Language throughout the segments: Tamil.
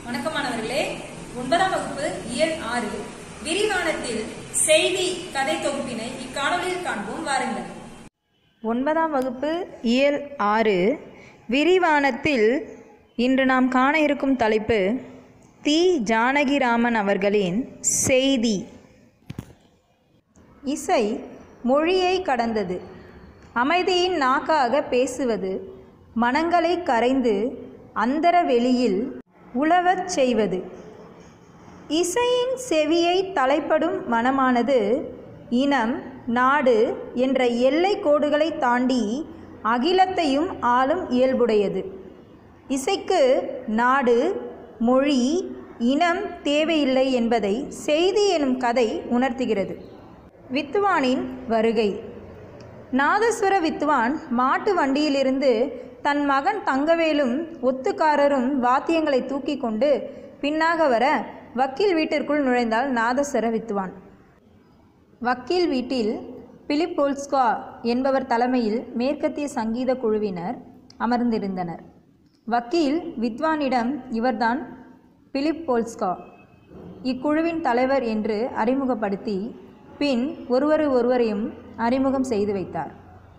வணக்கம் மாணவர்களே ஒன்பதாம் வகுப்பு இயல் ஆறு விரிவானத்தில் செய்தி கதை தொகுப்பினை இக்காணொலியில் காண்போம் வாருங்கள் ஒன்பதாம் வகுப்பு இயல் ஆறு விரிவானத்தில் இன்று நாம் காண இருக்கும் தலைப்பு தி ஜானகிராமன் அவர்களின் செய்தி இசை மொழியை கடந்தது அமைதியின் நாக்காக பேசுவது மனங்களை கரைந்து அந்தர வெளியில் உழவச் செய்வது இசையின் செவியை தலைப்படும் மனமானது இனம் நாடு என்ற எல்லை கோடுகளை தாண்டி அகிலத்தையும் ஆளும் இயல்புடையது இசைக்கு நாடு மொழி இனம் தேவையில்லை என்பதை செய்தி எனும் கதை உணர்த்துகிறது வித்துவானின் வருகை நாதஸ்வர வித்துவான் மாட்டு வண்டியிலிருந்து தன் மகன் தங்கவேலும் ஒத்துக்காரரும் வாத்தியங்களை தூக்கி கொண்டு பின்னாக வர வக்கீல் வீட்டிற்குள் நுழைந்தால் நாதஸ்வர வித்துவான் வக்கீல் வீட்டில் பிலிப் போல்ஸ்கா என்பவர் தலைமையில் மேற்கத்திய சங்கீத குழுவினர் அமர்ந்திருந்தனர் வக்கீல் வித்வானிடம் இவர்தான் பிலிப் போல்ஸ்கா இக்குழுவின் தலைவர் என்று அறிமுகப்படுத்தி பின் ஒருவரு ஒருவரையும் அறிமுகம் செய்து வைத்தார்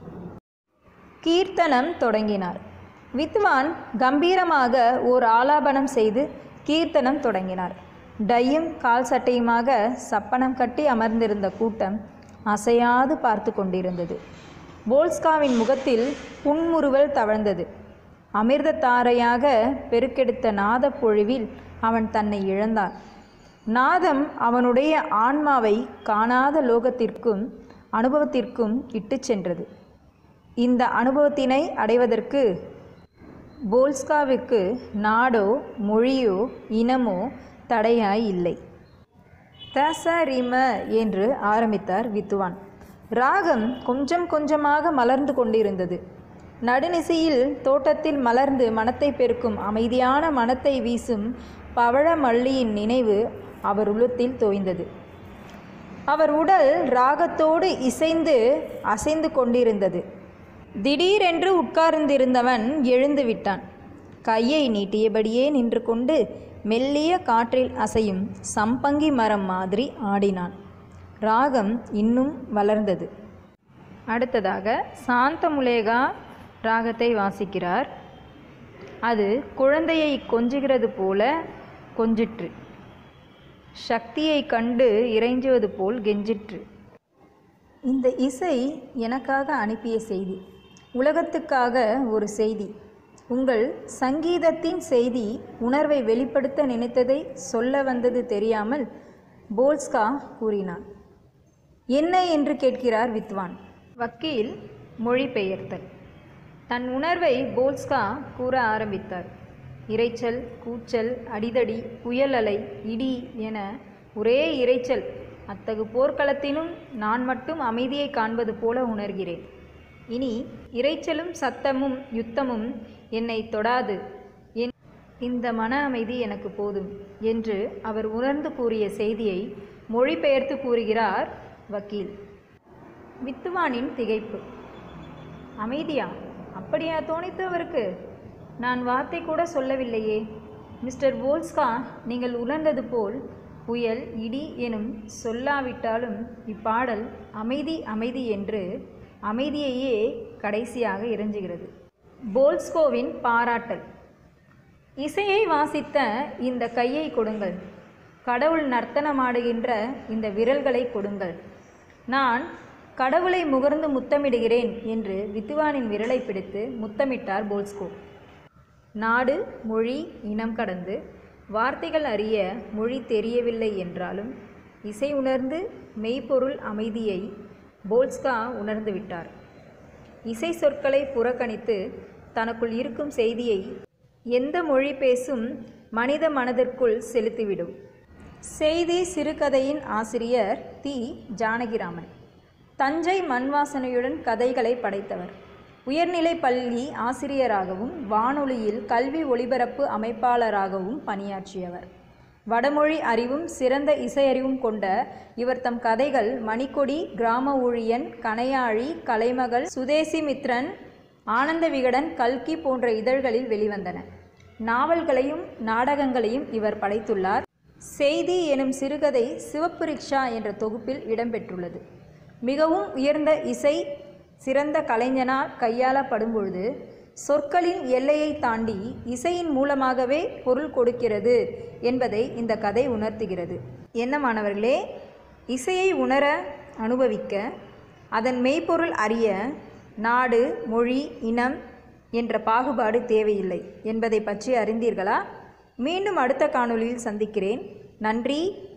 கீர்த்தனம் தொடங்கினார் வித்வான் கம்பீரமாக ஓர் ஆலாபனம் செய்து கீர்த்தனம் தொடங்கினார் டையும் கால் சட்டையுமாக சப்பனம் கட்டி அமர்ந்திருந்த கூட்டம் அசையாது பார்த்து கொண்டிருந்தது போல்ஸ்காவின் முகத்தில் புன்முறுவல் தவழ்ந்தது அமிர்த தாரையாக பெருக்கெடுத்த நாதப் பொழிவில் அவன் தன்னை இழந்தான் நாதம் அவனுடைய ஆன்மாவை காணாத லோகத்திற்கும் அனுபவத்திற்கும் இட்டுச் சென்றது இந்த அனுபவத்தினை அடைவதற்கு போல்ஸ்காவிற்கு நாடோ மொழியோ இனமோ தடையாய் இல்லை தசரிம என்று ஆரம்பித்தார் வித்துவான் ராகம் கொஞ்சம் கொஞ்சமாக மலர்ந்து கொண்டிருந்தது நடுநிசையில் தோட்டத்தில் மலர்ந்து மனத்தை பெருக்கும் அமைதியான மனத்தை வீசும் பவழமல்லியின் நினைவு அவர் உள்ளத்தில் தோய்ந்தது அவர் உடல் ராகத்தோடு இசைந்து அசைந்து கொண்டிருந்தது திடீரென்று உட்கார்ந்திருந்தவன் எழுந்து விட்டான் கையை நீட்டியபடியே நின்று கொண்டு மெல்லிய காற்றில் அசையும் சம்பங்கி மரம் மாதிரி ஆடினான் ராகம் இன்னும் வளர்ந்தது அடுத்ததாக சாந்தமுலேகா ராகத்தை வாசிக்கிறார் அது குழந்தையை கொஞ்சுகிறது போல கொஞ்சிற்று சக்தியை கண்டு இறைஞ்சுவது போல் கெஞ்சிற்று இந்த இசை எனக்காக அனுப்பிய செய்தி உலகத்துக்காக ஒரு செய்தி உங்கள் சங்கீதத்தின் செய்தி உணர்வை வெளிப்படுத்த நினைத்ததை சொல்ல வந்தது தெரியாமல் போல்ஸ்கா கூறினான் என்ன என்று கேட்கிறார் வித்வான் வக்கீல் மொழிபெயர்த்தல் தன் உணர்வை போல்ஸ்கா கூற ஆரம்பித்தார் இரைச்சல் கூச்சல் அடிதடி புயல் அலை இடி என ஒரே இரைச்சல் அத்தகு போர்க்களத்தினும் நான் மட்டும் அமைதியை காண்பது போல உணர்கிறேன் இனி இரைச்சலும் சத்தமும் யுத்தமும் என்னை தொடாது என் இந்த மன அமைதி எனக்கு போதும் என்று அவர் உணர்ந்து கூறிய செய்தியை மொழிபெயர்த்து கூறுகிறார் வக்கீல் வித்துவானின் திகைப்பு அமைதியா அப்படியா தோணித்து அவருக்கு நான் வார்த்தை கூட சொல்லவில்லையே மிஸ்டர் போல்ஸ்கா நீங்கள் உணர்ந்தது போல் புயல் இடி எனும் சொல்லாவிட்டாலும் இப்பாடல் அமைதி அமைதி என்று அமைதியையே கடைசியாக இறைஞ்சுகிறது போல்ஸ்கோவின் பாராட்டல் இசையை வாசித்த இந்த கையை கொடுங்கள் கடவுள் நர்த்தனமாடுகின்ற இந்த விரல்களை கொடுங்கள் நான் கடவுளை முகர்ந்து முத்தமிடுகிறேன் என்று வித்துவானின் விரலை பிடித்து முத்தமிட்டார் போல்ஸ்கோ நாடு மொழி இனம் கடந்து வார்த்தைகள் அறிய மொழி தெரியவில்லை என்றாலும் இசை உணர்ந்து மெய்ப்பொருள் அமைதியை போல்ஸ்கா உணர்ந்து விட்டார் இசை சொற்களை புறக்கணித்து தனக்குள் இருக்கும் செய்தியை எந்த மொழி பேசும் மனித மனதிற்குள் செலுத்திவிடும் செய்தி சிறுகதையின் ஆசிரியர் தி ஜானகிராமன் தஞ்சை மண்வாசனையுடன் கதைகளை படைத்தவர் உயர்நிலை பள்ளி ஆசிரியராகவும் வானொலியில் கல்வி ஒளிபரப்பு அமைப்பாளராகவும் பணியாற்றியவர் வடமொழி அறிவும் சிறந்த இசையறிவும் கொண்ட இவர் தம் கதைகள் மணிக்கொடி கிராம ஊழியன் கணையாழி கலைமகள் சுதேசி மித்ரன் ஆனந்த விகடன் கல்கி போன்ற இதழ்களில் வெளிவந்தன நாவல்களையும் நாடகங்களையும் இவர் படைத்துள்ளார் செய்தி எனும் சிறுகதை சிவப்பு ரிக்ஷா என்ற தொகுப்பில் இடம்பெற்றுள்ளது மிகவும் உயர்ந்த இசை சிறந்த கலைஞனால் கையாளப்படும் பொழுது சொற்களின் எல்லையை தாண்டி இசையின் மூலமாகவே பொருள் கொடுக்கிறது என்பதை இந்த கதை உணர்த்துகிறது என்ன மாணவர்களே இசையை உணர அனுபவிக்க அதன் மெய்ப்பொருள் அறிய நாடு மொழி இனம் என்ற பாகுபாடு தேவையில்லை என்பதை பற்றி அறிந்தீர்களா மீண்டும் அடுத்த காணொளியில் சந்திக்கிறேன் நன்றி